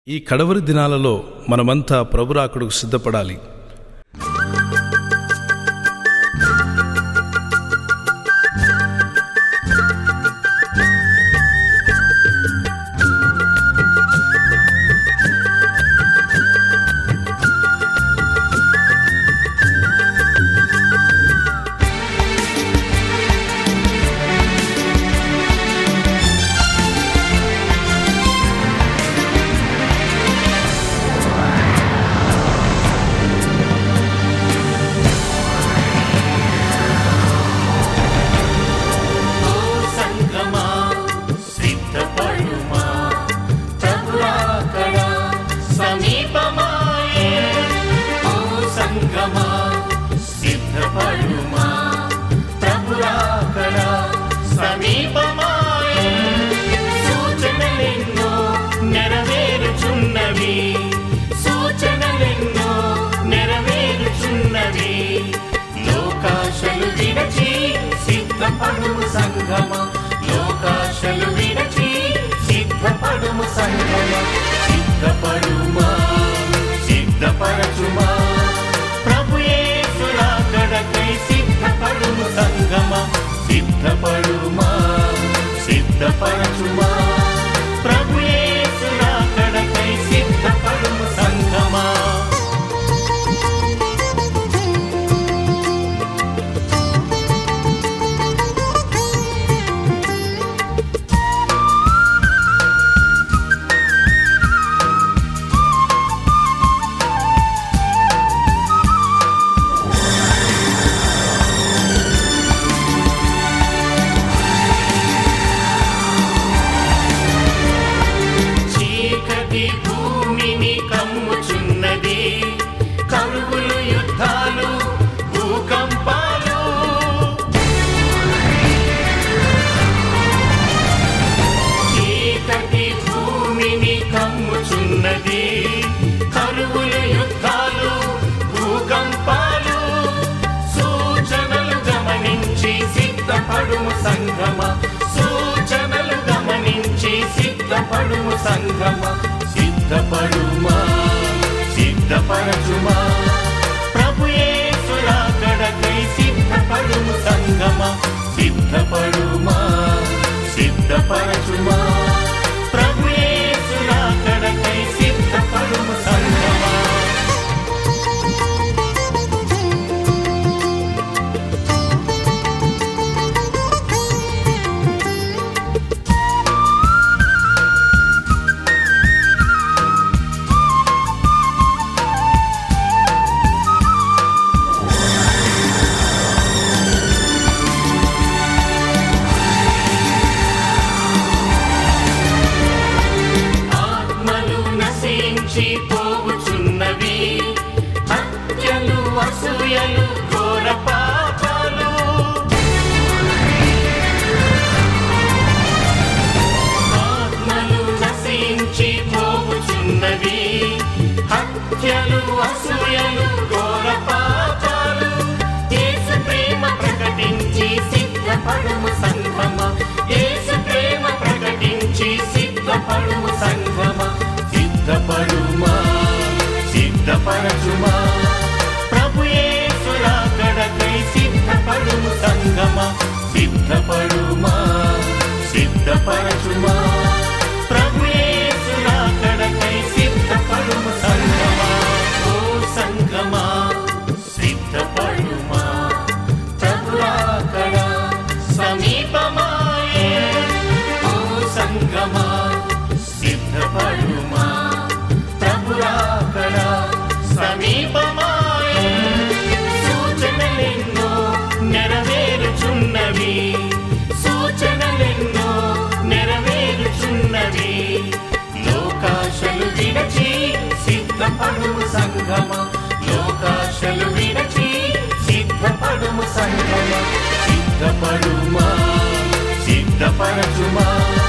ఈ కడవరి దినాలలో మనమంతా ప్రభురాకుడుకు సిద్ధపడాలి ఓ సంగమా సిద్ధపడుమా ప్రభురాకడ సమీపమాయే ఓ సంగమా సిద్ధపడుమా ప్రభురాకడ సమీపమాయే సూచనలెన్నో నెరవేరుచున్నవి సూచనలెన్నో నెరవేరుచున్నవి లోకాశలు విడచి సిద్ధపడుము సంగమ లోకాశలు విడచి సిద్ధపడుము సంగమ సిద్ధపడుమా సిద్ధపరచుమా ప్రభు యేసురాకడకై సిద్ధపడుము సంగమ సిద్ధపడుమా సిద్ధపరచుమా ప్రభు యేసురాకడకై సిద్ధపడుము సంగమా చీకటి భూమిని కమ్ముచున్నది కరువులు యుద్ధాలు భూకంపాలు చీకటి భూమిని కమ్ముచున్నది కరువులు యుద్ధాలు భూకంపాలు సూచనలు గమనించి సిద్ధపడుము సంగమ సూచనలు గమనించి సిద్ధపడుము సంగమ సిద్ధపడుమా సిద్ధపరచుమా ప్రభు యేసురాకడకై సిద్ధపడుము సంగమ సిద్ధపడుమా సిద్ధపరచుమా ప్రభు యేసురాకడకై సిద్ధపడుము సంగమా ఆత్మలు నశించి పోవుచున్నవి హత్యలు అసూయలు ఘోర పాపాలు ఆత్మలు నశించి పోవుచున్నవి హత్యలు అసూయలు ఘోర పాపాలు యేసు ప్రేమ ప్రకటించి సిద్ధపడుము సంగమ యేసు ప్రేమ ప్రకటించి సిద్ధపడుము సంగమ సిద్ధపడుమా సిద్ధపరచుమా ప్రభు యేసురాకడకై సిద్ధపడుము సంగమ సిద్ధపడుమా సిద్ధపరచుమా ప్రభు యేసురాకడకై సిద్ధపడుము సంగమా ఓ సంగమా సిద్ధపడుమా ప్రభురాకడ సమీపమాయే ఓ సంగమా సిద్ధపడుమా ప్రభురాకడ సమీపమాయే సూచనలెన్నో నెరవేరుచున్నవి సూచనలెన్నో నెరవేరుచున్నవి లోకాశలు విడచి సిద్ధపడుము సంగమ లోకాశలు విడచి సిద్ధపడుము సంగమ సిద్ధపడుమా సిద్ధపరచుమా